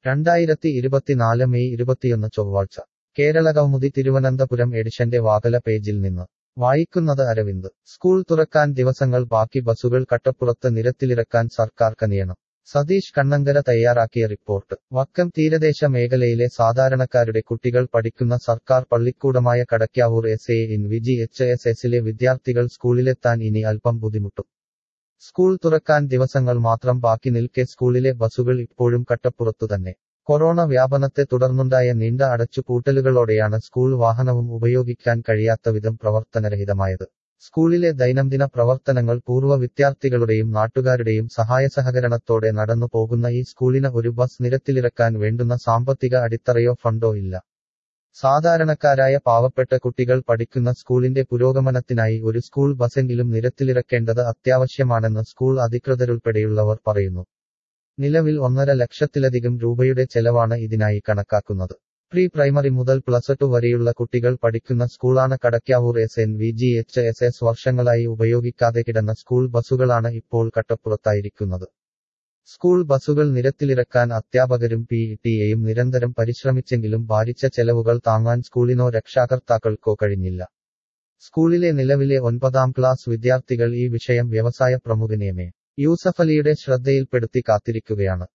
രണ്ടായിരത്തി ഇരുപത്തിനാല് മെയ് ഇരുപത്തിയൊന്ന് ചൊവ്വാഴ്ച കേരള കൗമുദി തിരുവനന്തപുരം എഡിഷന്റെ വാകല പേജിൽ നിന്ന് വായിക്കുന്നത് അരവിന്ദ് സ്കൂൾ തുറക്കാൻ ദിവസങ്ങൾ ബാക്കി ബസുകൾ കട്ടപ്പുറത്ത് നിരത്തിലിറക്കാൻ സർക്കാർ കനിയണം സതീഷ് കണ്ണങ്കര തയ്യാറാക്കിയ റിപ്പോർട്ട് വക്കം തീരദേശ മേഖലയിലെ സാധാരണക്കാരുടെ കുട്ടികൾ പഠിക്കുന്ന സർക്കാർ പള്ളിക്കൂടമായ Kadakkavoor S A N V G H S എസിലെ വിദ്യാർത്ഥികൾ സ്കൂളിലെത്താൻ ഇനി അല്പം ബുദ്ധിമുട്ടും സ്കൂൾ തുറക്കാൻ ദിവസങ്ങൾ മാത്രം ബാക്കി നിൽക്കെ സ്കൂളിലെ ബസുകൾ ഇപ്പോഴും കട്ടപ്പുറത്തു തന്നെ കൊറോണ വ്യാപനത്തെ തുടർന്നുണ്ടായ നീണ്ട അടച്ചുപൂട്ടലുകളോടെയാണ് സ്കൂൾ വാഹനവും ഉപയോഗിക്കാൻ കഴിയാത്ത വിധം പ്രവർത്തനരഹിതമായത് സ്കൂളിലെ ദൈനംദിന പ്രവർത്തനങ്ങൾ പൂർവ്വ വിദ്യാർത്ഥികളുടെയും നാട്ടുകാരുടെയും സഹായ സഹകരണത്തോടെ നടന്നു പോകുന്ന ഈ സ്കൂളിന് ഒരു ബസ് നിരത്തിലിറക്കാൻ വേണ്ടുന്ന സാമ്പത്തിക അടിത്തറയോ ഫണ്ടോ ഇല്ല സാധാരണക്കാരായ പാവപ്പെട്ട കുട്ടികൾ പഠിക്കുന്ന സ്കൂളിന്റെ പുരോഗമനത്തിനായി ഒരു സ്കൂൾ ബസെങ്കിലും നിരത്തിലിറക്കേണ്ടത് അത്യാവശ്യമാണെന്ന് സ്കൂൾ അധികൃതരുൾപ്പെടെയുള്ളവർ പറയുന്നു നിലവിൽ ഒന്നര ലക്ഷത്തിലധികം രൂപയുടെ ചെലവാണ് ഇതിനായി കണക്കാക്കുന്നത് പ്രീ പ്രൈമറി മുതൽ പ്ലസ് ടു വരെയുള്ള കുട്ടികൾ പഠിക്കുന്ന സ്കൂളാണ് Kadakkavoor S N V G H S S വർഷങ്ങളായി ഉപയോഗിക്കാതെ കിടന്ന സ്കൂൾ ബസുകളാണ് ഇപ്പോൾ കട്ടപ്പുറത്തായിരിക്കുന്നത് സ്കൂൾ ബസുകൾ നിരത്തിലിറക്കാൻ അധ്യാപകരും പി ടി എയും നിരന്തരം പരിശ്രമിച്ചെങ്കിലും ഭാരിച്ച ചെലവുകൾ താങ്ങാൻ സ്കൂളിനോ രക്ഷാകർത്താക്കൾക്കോ കഴിഞ്ഞില്ല സ്കൂളിലെ നിലവിലെ ഒൻപതാം ക്ലാസ് വിദ്യാർത്ഥികൾ ഈ വിഷയം വ്യവസായ പ്രമുഖനെയമേ യൂസഫലിയുടെ ശ്രദ്ധയിൽപ്പെടുത്തി കാത്തിരിക്കുകയാണ്